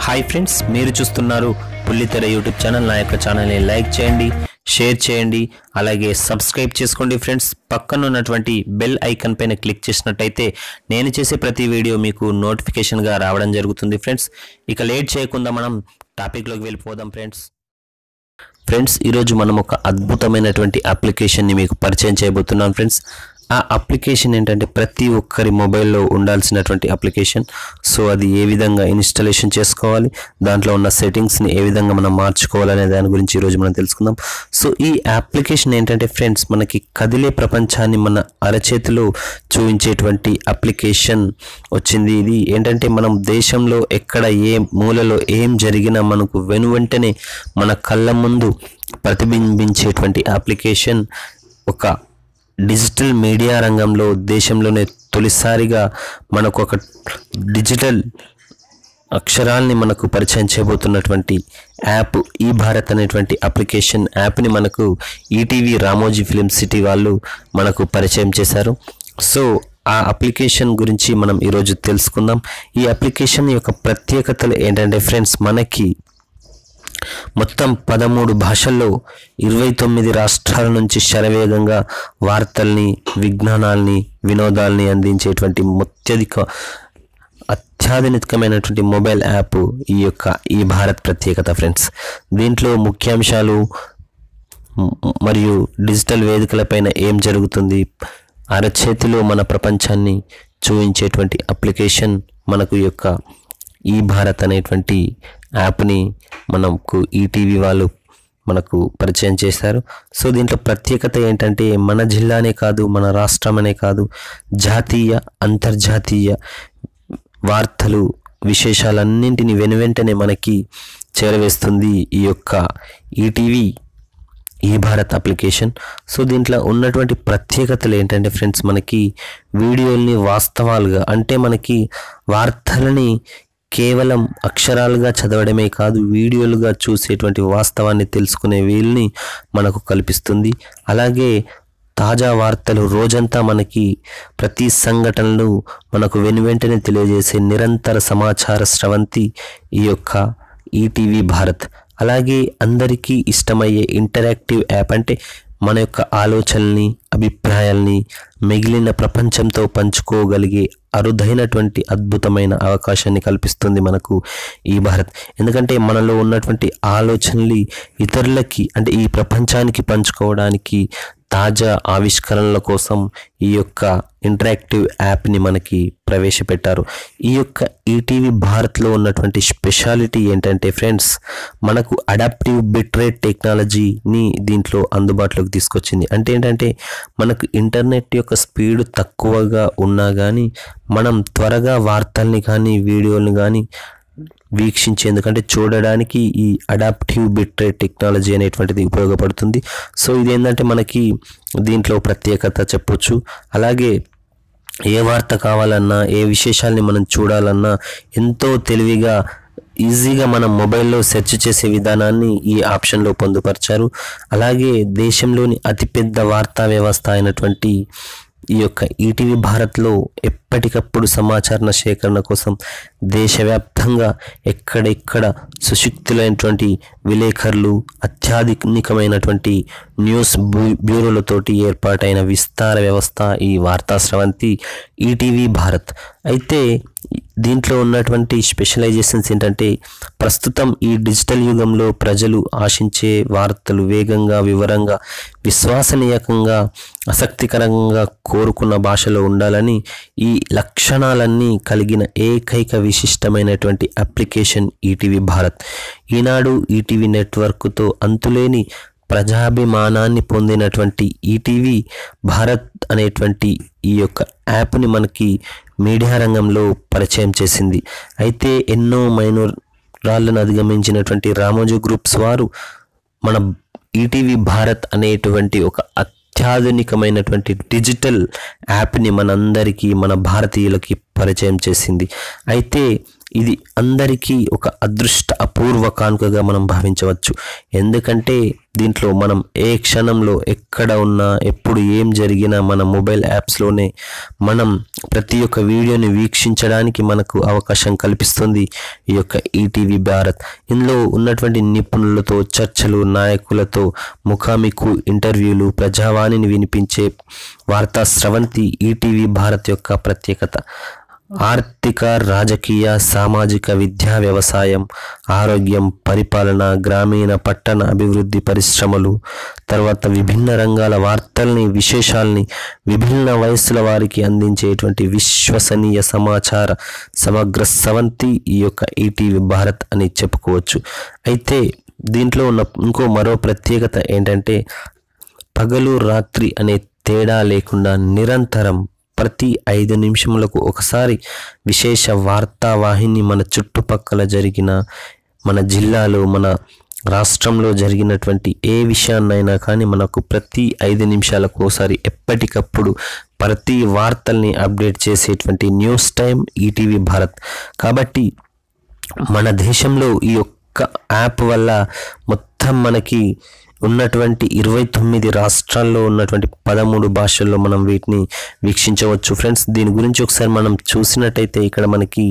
hi friends మీరు చూస్తున్నారు పుల్లితెర YouTube channel నా యొక్క ఛానల్ని లైక్ చేయండి షేర్ చేయండి అలాగే సబ్స్క్రైబ్ చేసుకోండి ఫ్రెండ్స్ పక్కన ఉన్నటువంటి బెల్ ఐకాన్ పైన క్లిక్ చేసినట్టయితే నేను చేసే ప్రతి వీడియో మీకు నోటిఫికేషన్గా రావడం జరుగుతుంది ఫ్రెండ్స్ ఇక లేట్ చేయకుండా మనం టాపిక్లోకి వెళ్ళిపోదాం ఫ్రెండ్స్ ఫ్రెండ్స్ ఈరోజు మనం ఒక అద్భుతమైనటువంటి అప్లికేషన్ని మీకు పరిచయం చేయబోతున్నాం ఫ్రెండ్స్ ఆ అప్లికేషన్ ఏంటంటే ప్రతి ఒక్కరి మొబైల్లో ఉండాల్సినటువంటి అప్లికేషన్ సో అది ఏ విధంగా ఇన్స్టాలేషన్ చేసుకోవాలి దాంట్లో ఉన్న సెట్టింగ్స్ని ఏ విధంగా మనం మార్చుకోవాలనే దాని గురించి ఈరోజు మనం తెలుసుకుందాం సో ఈ అప్లికేషన్ ఏంటంటే ఫ్రెండ్స్ మనకి కదిలే ప్రపంచాన్ని మన అరచేతిలో చూపించేటువంటి అప్లికేషన్ వచ్చింది ఇది ఏంటంటే మనం దేశంలో ఎక్కడ ఏ మూలలో ఏం జరిగినా మనకు వెను వెంటనే మన కళ్ళ ముందు ప్రతిబింబించేటువంటి అప్లికేషన్ ఒక డిజిటల్ మీడియా రంగంలో దేశంలోనే తొలిసారిగా మనకు ఒక డిజిటల్ అక్షరాల్ని మనకు పరిచయం చేయబోతున్నటువంటి యాప్ ఈ భారత్ అనేటువంటి అప్లికేషన్ యాప్ని మనకు ఈటీవీ రామోజీ ఫిలిం సిటీ వాళ్ళు మనకు పరిచయం చేశారు సో ఆ అప్లికేషన్ గురించి మనం ఈరోజు తెలుసుకుందాం ఈ అప్లికేషన్ యొక్క ప్రత్యేకతలు ఏంటంటే ఫ్రెండ్స్ మనకి మొత్తం పదమూడు భాషల్లో ఇరవై తొమ్మిది రాష్ట్రాల నుంచి శరవేగంగా వార్తల్ని విజ్ఞానాల్ని వినోదాల్ని అందించేటువంటి అత్యధిక అత్యాధునికమైనటువంటి మొబైల్ యాప్ ఈ యొక్క ఈ భారత్ ప్రత్యేకత ఫ్రెండ్స్ దీంట్లో ముఖ్యాంశాలు మ్- మరియు డిజిటల్ వేదికలపైన ఏం జరుగుతుంది అరచేతిలో మన ప్రపంచాన్ని చూపించేటువంటి అప్లికేషన్ మనకు ఈ యొక్క ఈ భారత్ అనేటువంటి యాప్ని మనకు ఈటీవీ వాళ్ళు మనకు పరిచయం చేశారు సో దీంట్లో ప్రత్యేకత ఏంటంటే మన జిల్లానే కాదు మన రాష్ట్రం అనే కాదు జాతీయ అంతర్జాతీయ వార్తలు విశేషాలన్నింటినీ వెనువెంటనే మనకి చేరవేస్తుంది ఈ యొక్క ఈటీవీ ఈ భారత్ అప్లికేషన్ సో దీంట్లో ఉన్నటువంటి ప్రత్యేకతలు ఏంటంటే ఫ్రెండ్స్ మనకి వీడియోల్ని వాస్తవాలుగా అంటే మనకి వార్తలని కేవలం అక్షరాలుగా చదవడమే కాదు వీడియోలుగా చూసేటువంటి వాస్తవాన్ని తెలుసుకునే వీలుని మనకు కల్పిస్తుంది అలాగే తాజా వార్తలు రోజంతా మనకి ప్రతి సంఘటనలు మనకు వెనువెంటనే తెలియజేసే నిరంతర సమాచార స్రవంతి ఈ యొక్క ఈటీవీ భారత్ అలాగే అందరికీ ఇష్టమయ్యే ఇంటరాక్టివ్ యాప్ అంటే మన యొక్క ఆలోచనల్ని అభిప్రాయాల్ని మిగిలిన ప్రపంచంతో పంచుకోగలిగే అరుదైనటువంటి అద్భుతమైన అవకాశాన్ని కల్పిస్తుంది మనకు ఈ భారత్ ఎందుకంటే మనలో ఉన్నటువంటి ఆలోచనలు ఇతరులకి అంటే ఈ ప్రపంచానికి పంచుకోవడానికి తాజా ఆవిష్కరణల కోసం ఈ యొక్క ఇంటరాక్టివ్ యాప్ని మనకి ప్రవేశపెట్టారు ఈ యొక్క ఈటీవీ భారత్లో ఉన్నటువంటి స్పెషాలిటీ ఏంటంటే ఫ్రెండ్స్ మనకు అడాప్టివ్ బిట్రేట్ టెక్నాలజీని దీంట్లో అందుబాటులోకి తీసుకొచ్చింది అంటే ఏంటంటే మనకు ఇంటర్నెట్ యొక్క స్పీడ్ తక్కువగా ఉన్నా కానీ మనం త్వరగా వార్తల్ని కానీ వీడియోని కానీ వీక్షించేందుకంటే చూడడానికి ఈ అడాప్టివ్ బిట్రేట్ టెక్నాలజీ అనేటువంటిది ఉపయోగపడుతుంది సో ఇది ఏంటంటే మనకి దీంట్లో ప్రత్యేకత చెప్పొచ్చు అలాగే ఏ వార్త కావాలన్నా ఏ విశేషాల్ని మనం చూడాలన్నా ఎంతో తెలివిగా ఈజీగా మనం మొబైల్లో సెర్చ్ చేసే విధానాన్ని ఈ ఆప్షన్లో పొందుపరిచారు అలాగే దేశంలోని అతిపెద్ద వార్తా వ్యవస్థ అయినటువంటి ఈ యొక్క ఈటీవీ భారత్లో ఎప్పటికప్పుడు సమాచార సేకరణ కోసం దేశవ్యాప్తంగా ఎక్కడెక్కడ సుశిక్తులైనటువంటి విలేకరులు అత్యాధునికమైనటువంటి న్యూస్ బ్యూ- బ్యూరోలతోటి ఏర్పాటైన విస్తార వ్యవస్థ ఈ వార్తా స్రవంతి ఈటీవీ భారత్ అయితే దీంట్లో ఉన్నటువంటి స్పెషలైజేషన్స్ ఏంటంటే ప్రస్తుతం ఈ డిజిటల్ యుగంలో ప్రజలు ఆశించే వార్తలు వేగంగా వివరంగా విశ్వసనీయంగా ఆసక్తికరంగా కోరుకున్న భాషలో ఉండాలని ఈ లక్షణాలన్నీ కలిగిన ఏకైక విశిష్టమైనటువంటి application ETV Bharat Eenadu ETV నెట్వర్క్తో అంతులేని ప్రజాభిమానాన్ని పొందినటువంటి ఈటీవీ భారత్ అనేటువంటి ఈ యొక్క యాప్ని మనకి మీడియా రంగంలో పరిచయం చేసింది అయితే ఎన్నో మైనూరాలను అధిగమించినటువంటి రామోజీ గ్రూప్స్ వారు మన ఈటీవీ భారత్ అనేటువంటి ఒక అత్యాధునికమైనటువంటి డిజిటల్ యాప్ని మనందరికీ మన భారతీయులకి పరిచయం చేసింది అయితే ఇది అందరికీ ఒక అదృష్ట అపూర్వ కానుకగా మనం భావించవచ్చు ఎందుకంటే దీంట్లో మనం ఏ క్షణంలో ఎక్కడ ఉన్నా ఎప్పుడు ఏం జరిగినా మన మొబైల్ యాప్స్లోనే మనం ప్రతి ఒక్క వీడియోని వీక్షించడానికి మనకు అవకాశం కల్పిస్తుంది ఈ యొక్క ఈటీవీ భారత్ ఇందులో ఉన్నటువంటి నిపుణులతో చర్చలు నాయకులతో ముఖాముఖి ఇంటర్వ్యూలు ప్రజావాణిని వినిపించే వార్తా స్రవంతి ఈటీవీ భారత్ యొక్క ప్రత్యేకత ఆర్థిక రాజకీయ సామాజిక విద్యా వ్యవసాయం ఆరోగ్యం పరిపాలన గ్రామీణ పట్టణ అభివృద్ధి పరిశ్రమలు తర్వాత విభిన్న రంగాల వార్తల్ని విశేషాల్ని విభిన్న వయస్సుల వారికి అందించేటువంటి విశ్వసనీయ సమాచార సమగ్ర సవంతి ఈ యొక్క ఈటీవీ భారత్ అని చెప్పుకోవచ్చు అయితే దీంట్లో ఉన్న ఇంకో మరో ప్రత్యేకత ఏంటంటే పగలు రాత్రి అనే తేడా లేకుండా నిరంతరం ప్రతి ఐదు నిమిషములకు ఒకసారి విశేష వార్తావాహిని మన చుట్టుపక్కల జరిగిన మన జిల్లాలో మన రాష్ట్రంలో జరిగినటువంటి ఏ విషయాన్నైనా కానీ మనకు ప్రతి ఐదు నిమిషాలకు ఒకసారి ఎప్పటికప్పుడు ప్రతి వార్తల్ని అప్డేట్ చేసేటువంటి న్యూస్ టైం ఈటీవీ భారత్ కాబట్టి మన దేశంలో ఈ యొక్క యాప్ వల్ల మొత్తం మనకి ఉన్నటువంటి ఇరవై తొమ్మిది రాష్ట్రాల్లో ఉన్నటువంటి పదమూడు భాషల్లో మనం వీటిని వీక్షించవచ్చు ఫ్రెండ్స్ దీని గురించి ఒకసారి మనం చూసినట్టయితే ఇక్కడ మనకి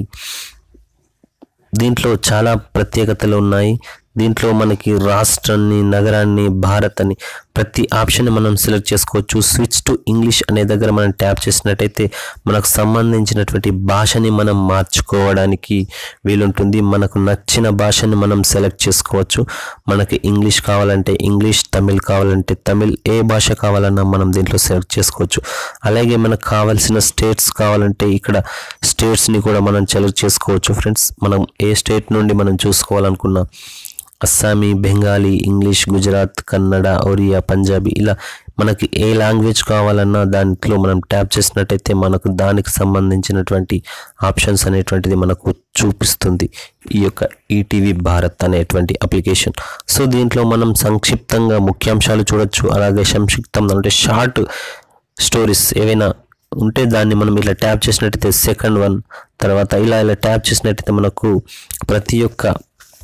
దీంట్లో చాలా ప్రత్యేకతలు ఉన్నాయి దీంట్లో మనకి రాష్ట్రాన్ని నగరాన్ని భారత్ అని ప్రతి ఆప్షన్ మనం సెలెక్ట్ చేసుకోవచ్చు స్విచ్ టు ఇంగ్లీష్ అనే దగ్గర మనం ట్యాప్ చేసినట్టయితే మనకు సంబంధించినటువంటి భాషని మనం మార్చుకోవడానికి వీలుంటుంది మనకు నచ్చిన భాషని మనం సెలెక్ట్ చేసుకోవచ్చు మనకి ఇంగ్లీష్ కావాలంటే ఇంగ్లీష్ తమిళ్ కావాలంటే తమిళ్ ఏ భాష కావాలన్నా మనం దీంట్లో సెలెక్ట్ చేసుకోవచ్చు అలాగే మనకు కావాల్సిన స్టేట్స్ కావాలంటే ఇక్కడ స్టేట్స్ని కూడా మనం సెలెక్ట్ చేసుకోవచ్చు ఫ్రెండ్స్ మనం ఏ స్టేట్ నుండి మనం చూసుకోవాలనుకున్నా అస్సామీ బెంగాలీ ఇంగ్లీష్ గుజరాత్ కన్నడ ఒరియా పంజాబీ ఇలా మనకి ఏ లాంగ్వేజ్ కావాలన్నా దాంట్లో మనం ట్యాప్ చేసినట్టయితే మనకు దానికి సంబంధించినటువంటి ఆప్షన్స్ అనేటువంటిది మనకు చూపిస్తుంది ఈ యొక్క ఈటీవీ భారత్ అనేటువంటి అప్లికేషన్ సో దీంట్లో మనం సంక్షిప్తంగా ముఖ్యాంశాలు చూడొచ్చు అలాగే సంక్షిప్తం అంటే షార్ట్ స్టోరీస్ ఏవైనా ఉంటే దాన్ని మనం ఇలా ట్యాప్ చేసినట్టయితే సెకండ్ వన్ తర్వాత ఇలా ఇలా ట్యాప్ చేసినట్టయితే మనకు ప్రతి ఒక్క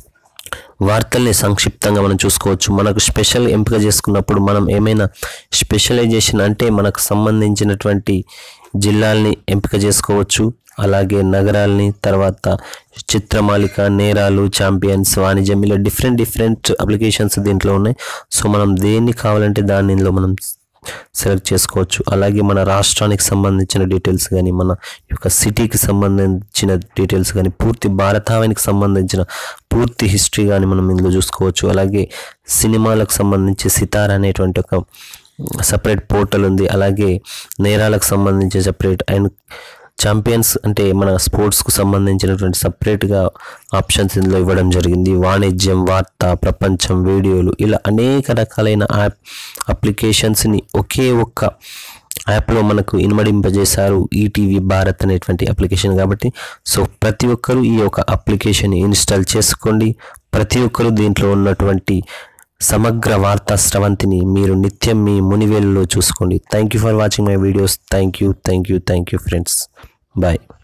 వార్తల్ని సంక్షిప్తంగా మనం చూసుకోవచ్చు మనకు స్పెషల్ ఎంపిక చేసుకున్నప్పుడు మనం ఏమైనా స్పెషలైజేషన్ అంటే మనకు సంబంధించినటువంటి జిల్లాల్ని ఎంపిక చేసుకోవచ్చు అలాగే నగరాల్ని తర్వాత చిత్రమాలిక నేరాలు ఛాంపియన్స్ వాణిజ్యం ఇలా డిఫరెంట్ డిఫరెంట్ అప్లికేషన్స్ దీంట్లో ఉన్నాయి సో మనం దేన్ని కావాలంటే దాన్ని ఇందులో మనం సెలెక్ట్ చేసుకోవచ్చు అలాగే మన రాష్ట్రానికి సంబంధించిన డీటెయిల్స్ కానీ మన యొక్క సిటీకి సంబంధించిన డీటెయిల్స్ కానీ పూర్తి భారతావనికి సంబంధించిన పూర్తి హిస్టరీ కానీ మనం ఇందులో చూసుకోవచ్చు అలాగే సినిమాలకు సంబంధించి సితార్ అనేటువంటి ఒక సపరేట్ పోర్టల్ ఉంది అలాగే నేరాలకు సంబంధించి సపరేట్ అండ్ ఛాంపియన్స్ అంటే మన స్పోర్ట్స్కు సంబంధించినటువంటి సపరేట్గా ఆప్షన్స్ ఇందులో ఇవ్వడం జరిగింది వాణిజ్యం వార్త ప్రపంచం వీడియోలు ఇలా అనేక రకాలైన యాప్ అప్లికేషన్స్ని ఒకే ఒక్క యాప్లో మనకు ఇనుమడింపజేశారు ఈటీవీ భారత్ అనేటువంటి అప్లికేషన్ కాబట్టి సో ప్రతి ఒక్కరూ ఈ యొక్క అప్లికేషన్ ఇన్స్టాల్ చేసుకోండి ప్రతి ఒక్కరూ దీంట్లో ఉన్నటువంటి సమగ్ర వార్తా స్రవంతిని మీరు నిత్యం మీ మునివేలులో చూసుకోండి thank you for watching my videos thank you thank you thank you friends bye